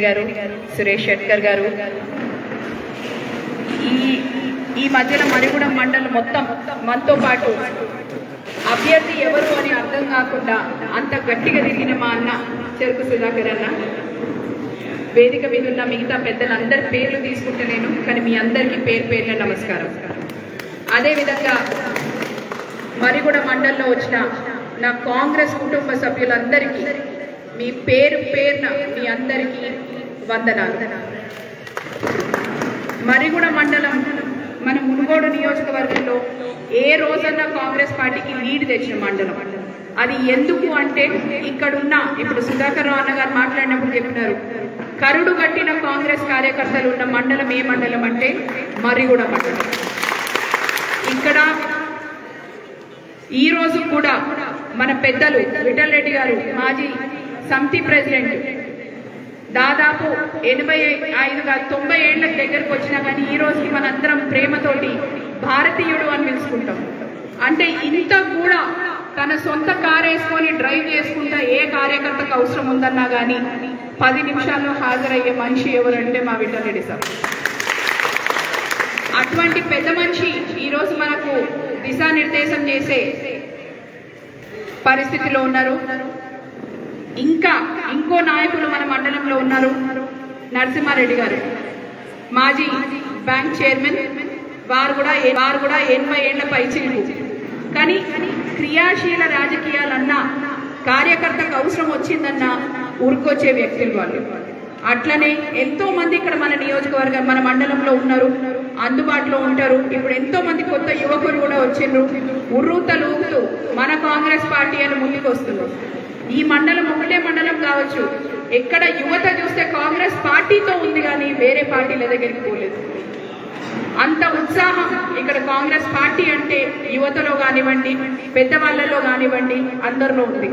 గారు సురేష్ షెట్కర్ గారు ఈ ఈ మధ్యన మరిగూడెం మండలం మొత్తం మనతో పాటు అభ్యర్థి ఎవరు అని అర్థం కాకుండా అంత గట్టిగా తిరిగిన మా అన్న చెరుకు సుధాకర్ అన్న వేదిక మీద ఉన్న మిగతా పెద్దలందరి పేర్లు తీసుకుంటలేను కానీ మీ అందరికీ పేరు పేర్ల నమస్కారం అదేవిధంగా మరిగూడ మండలంలో వచ్చిన నా కాంగ్రెస్ కుటుంబ సభ్యులందరికీ మీ పేరు పేరున మీ అందరికీ వందనాలు మరిగూడ మండలం మన మునుగోడు నియోజకవర్గంలో ఏ రోజన్నా కాంగ్రెస్ పార్టీకి లీడ్ తెచ్చిన మండలం అది ఎందుకు అంటే ఇక్కడున్న ఇప్పుడు సుధాకర్ రావు అన్న గారు మాట్లాడినప్పుడు చెప్పినారు కరుడు కట్టిన కాంగ్రెస్ కార్యకర్తలు ఉన్న మండలం ఏ మండలం అంటే మరిగూడ మండలం ఇక్కడ ఈ రోజు కూడా మన పెద్దలు విఠల్ రెడ్డి గారు మాజీ సమితి ప్రెసిడెంట్ దాదాపు ఎనభై ఐదు కాదు తొంభై ఏళ్ల దగ్గరకు వచ్చినా కానీ ఈ రోజు మనందరం ప్రేమతోటి భారతీయుడు అని పిలుచుకుంటాం అంటే ఇంత కూడా తన సొంత కారు వేసుకొని డ్రైవ్ చేసుకుంటా ఏ కార్యకర్తకు అవసరం ఉందన్నా కానీ పది నిమిషాల్లో హాజరయ్యే మనిషి ఎవరంటే మా విఠల్ రెడ్డి సార్ అటువంటి పెద్ద మనిషి ఈరోజు మనకు దిశానిర్దేశం చేసే పరిస్థితిలో ఉన్నారు ఇంకా ఇంకో నాయకులు మన మండలంలో ఉన్నారు నరసింహారెడ్డి గారు మాజీ బ్యాంక్ చైర్మన్ వారు కూడా వారు కూడా ఎనభై ఏళ్ల పైచిలుకు కానీ క్రియాశీల రాజకీయాలన్నా కార్యకర్తకు అవసరం వచ్చిందన్నా ఉరుకొచ్చే వ్యక్తులు వాళ్ళు అట్లనే ఎంతో మంది ఇక్కడ మన నియోజకవర్గం మన మండలంలో ఉన్నారు అందుబాటులో ఉంటారు ఇప్పుడు ఎంతో మంది కొత్త యువకులు కూడా వచ్చిండ్రు ఉర్రూతలు ఊగుతూ మన కాంగ్రెస్ పార్టీ అని ముందుకు వస్తున్నారు ఈ మండలం ఒకటే మండలం కావచ్చు ఎక్కడ యువత చూస్తే కాంగ్రెస్ పార్టీతో ఉంది కానీ వేరే పార్టీల దగ్గరికి పోలేదు అంత ఉత్సాహం ఇక్కడ కాంగ్రెస్ పార్టీ అంటే యువతలో కానివ్వండి పెద్దవాళ్ళలో కానివ్వండి అందరిలో ఉంది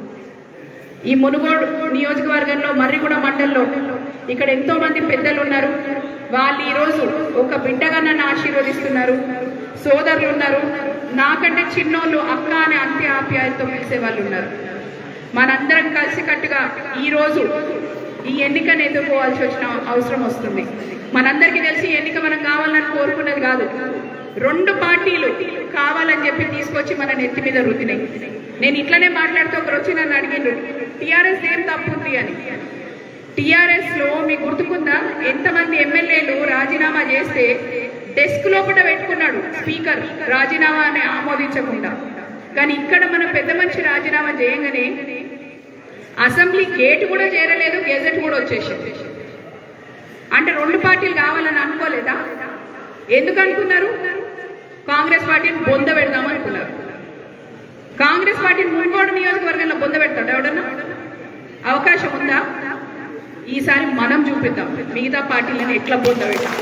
ఈ మునుగోడు నియోజకవర్గంలో మర్రిగూడ మండలంలో ఇక్కడ ఎంతో మంది పెద్దలు ఉన్నారు వాళ్ళు ఈరోజు ఒక బిడ్డగా నన్ను ఆశీర్వదిస్తున్నారు సోదరులు ఉన్నారు నాకంటే చిన్నోళ్ళు అక్క అనే అంత్య ఆప్యాయతతో పిలిచే వాళ్ళు ఉన్నారు మనందరం కలిసికట్టుగా ఈ రోజు ఈ ఎన్నికను ఎదుర్కోవాల్సి వచ్చిన అవసరం వస్తుంది మనందరికీ తెలిసి ఎన్నిక మనం కావాలని కోరుకున్నది కాదు రెండు పార్టీలు కావాలని చెప్పి తీసుకొచ్చి మన నెత్తి మీద రుద్దినాయి నేను ఇట్లనే మాట్లాడుతూ ఒకరు వచ్చి నన్ను అడిగిండ్రు టీఆర్ఎస్ ఏం తప్పుంది అని టీఆర్ఎస్ లో మీకు గుర్తుకుందా ఎంతమంది ఎమ్మెల్యేలు రాజీనామా చేస్తే డెస్క్ లోపల పెట్టుకున్నాడు స్పీకర్ రాజీనామా అని ఆమోదించకుండా కానీ ఇక్కడ మన పెద్ద మనిషి రాజీనామా చేయగానే అసెంబ్లీ గేట్ కూడా చేరలేదు గెజెట్ కూడా వచ్చేసింది అంటే రెండు పార్టీలు కావాలని అనుకోలేదా ఎందుకు అనుకున్నారు కాంగ్రెస్ పార్టీని బొంద పెడదాం అనుకున్నారు కాంగ్రెస్ పార్టీని మున్గోడు నియోజకవర్గంలో బొంద పెడతాడు ఎవడన్నా అవకాశం ఉందా ఈసారి మనం చూపిద్దాం మిగతా పార్టీలను ఎట్లా బొంద పెడతాం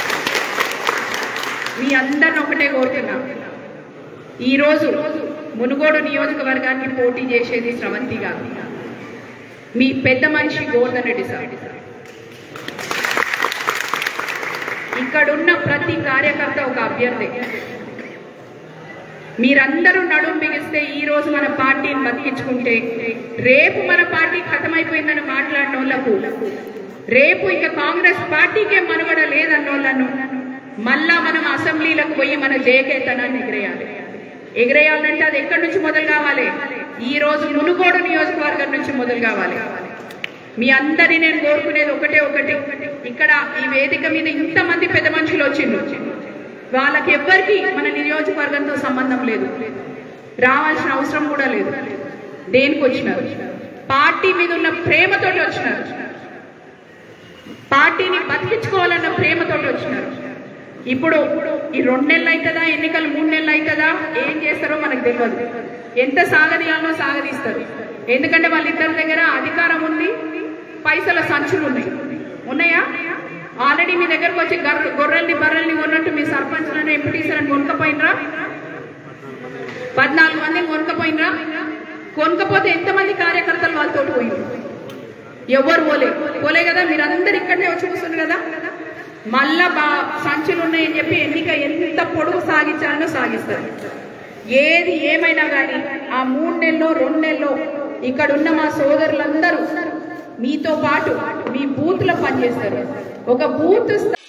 మీ అందరిని ఒకటే కోరుతున్నా ఈరోజు మునుగోడు నియోజకవర్గానికి పోటీ చేసేది స్రవంతి గారు మీ పెద్ద మనిషి గోవర్ధన్ రెడ్డి సార్ ఇక్కడున్న ప్రతి కార్యకర్త ఒక అభ్యర్థి మీరందరూ నడుం బిగిస్తే ఈ రోజు మన పార్టీని బతికించుకుంటే రేపు మన పార్టీ ఖతమైపోయిందని మాట్లాడిన వాళ్ళకు రేపు ఇక కాంగ్రెస్ పార్టీకే మనుగడ లేదన్నోళ్ళను మళ్ళా మనం అసెంబ్లీలకు పోయి మన జయకేతనాన్ని ఎగిరేయాలి ఎగిరేయాలంటే అది ఎక్కడి నుంచి మొదలు కావాలి ఈ రోజు మునుగోడు నియోజకవర్గం నుంచి మొదలు కావాలి మీ అందరి నేను కోరుకునేది ఒకటే ఒకటి ఇక్కడ ఈ వేదిక మీద ఇంతమంది పెద్ద మనుషులు వచ్చిండ్రు వాళ్ళకి ఎవ్వరికి మన నియోజకవర్గంతో సంబంధం లేదు రావాల్సిన అవసరం కూడా లేదు దేనికి వచ్చినారు పార్టీ మీద ఉన్న ప్రేమతోటి వచ్చినారు పార్టీని బతికించుకోవాలన్న ప్రేమతోటి వచ్చినారు ఇప్పుడు ఈ రెండు నెలలు అవుతుందా ఎన్నికలు మూడు నెలలు అవుతుందా ఏం చేస్తారో మనకు తెలియదు ఎంత సాగదీయాలనో సాగదీస్తారు ఎందుకంటే వాళ్ళిద్దరి దగ్గర అధికారం ఉంది పైసల సంచులు ఉన్నాయి ఉన్నాయా ఆల్రెడీ మీ దగ్గరకు వచ్చి గర్ర- గొర్రెల్ని బర్రెల్ని కొన్నట్టు మీ సర్పంచ్లను ఎంపీటీసీలను కొనుక్కపోయినరా పద్నాలుగు మందిని కొనుక్కపోయినరా కొనుక్కపోతే ఎంతమంది కార్యకర్తలు వాళ్ళతో పోయినారు ఎవరు పోలే పోలే కదా మీరందరు ఇక్కడనే వచ్చి కూర్చున్నారు కదా మళ్ళా బా సంచులు ఉన్నాయని చెప్పి ఎన్నిక ఎంత పొడుగు సాగించాలనో సాగిస్తారు ఏది ఏమైనా కానీ ఆ మూడు నెలలో రెండు నెలలో ఇక్కడ ఉన్న మా సోదరులందరూ మీతో పాటు మీ బూత్ లో పనిచేస్తారు ఒక బూత్ స్థా-